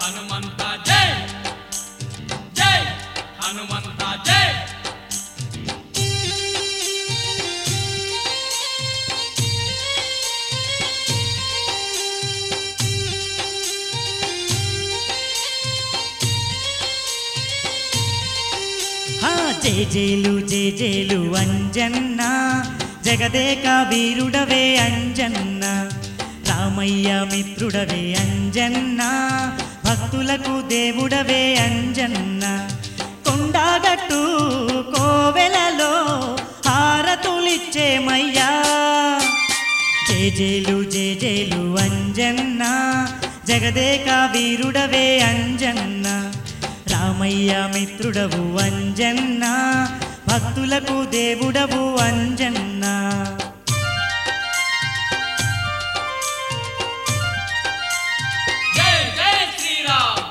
హనుమంత జై జై హనుమంత జై హా జేజేలు జేజేలు అంజన్న జగదేక వీరుడవే అంజన్న రామయ్య మిత్రుడవే అంజన్న భక్తులకు దేవుడవే అంజన్న కొండాగట్టు కోవెలలో హారతులిచ్చేమయ్యా జేజేలు జేజేలు అంజన్న జగదేక వీరుడవే అంజన్న రామయ్య మిత్రుడవు అంజన్న భక్తులకు దేవుడవు అంజన్న జై జై శ్రీరామ్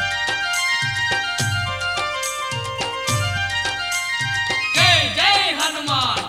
జై జై హనుమాన్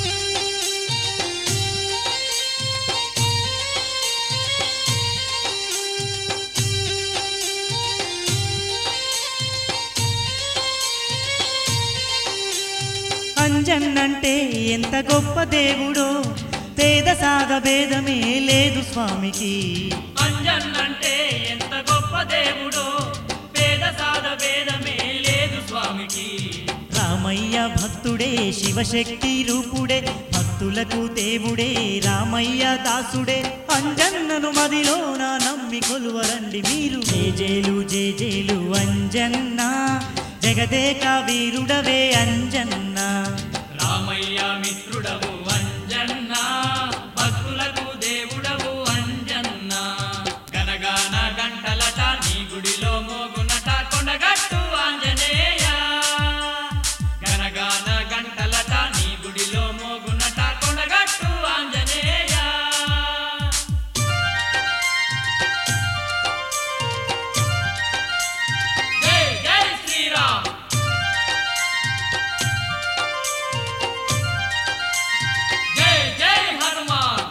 అంజన్నంటే ఎంత గొప్ప దేవుడో పేద సాగ భేదమే లేదు స్వామికి అంజన్నంటే ఎంత గొప్ప దేవుడో పేద సాధ భేదమే లేదు స్వామికి రామయ్య భక్తుడే శివశక్తి రూపుడే భక్తులకు దేవుడే రామయ్య దాసుడే అంజన్నను మదిలోన నమ్మి కొలువరండి మీరు జేజేలు జేజేలు అంజన్న జగదేక వీరుడవే అంజన్న రామయ్య మిత్రుడవు అంజన్న భక్తులకు దేవుడవు అంజన్న గనగాన గంటలట నీ గుడిలో మోగునట కొండగట్టు ఆంజనేయ గనగాన గంటలట నీ గుడిలో మోగునట కొండగట్టు ఆంజనేయ జై జై శ్రీరామ్ జై జై హనుమాన్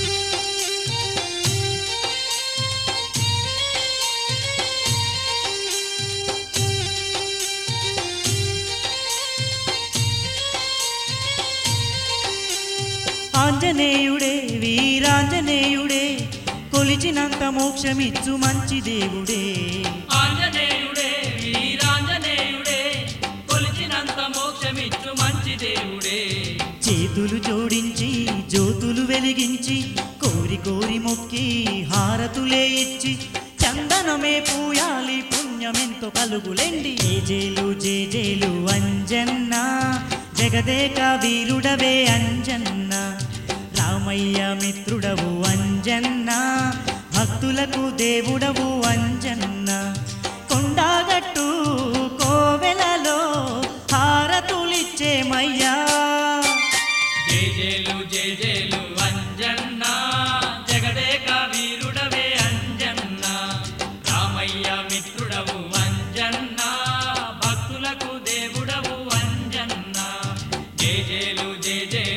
ఆంజనేయుడే వీరాంజనేయుడే కొలిచినంత మోక్షమిచ్చు మంచి దేవుడే ఆంజనేయుడే వీరాంజనేయుడే కొలిచినంత మోక్షమిచ్చు మంచి దేవుడే చేతులు జోడించి జ్యోతులు వెలిగించి కోరి కోరి మొక్కి హారతులే ఇచ్చి చందనమే పూయాలి పుణ్యమెంతో కలుగులెండి జేజేలు జేజేలు అంజన్న జగదేక వీరుడవే అంజన్న రామయ్య మిత్రుడవు అంజన్న భక్తులకు దేవుడవు అంజన్న కొండాగట్టు కోవెలలో హారతులిచ్చేమయ్యా జేజేలు జేజేలు అంజన్న జగదేక వీరుడవే అంజన్న రామయ్య మిత్రుడవు అంజన్న భక్తులకు దేవుడవు అంజన్న జేజేలు జేజేలు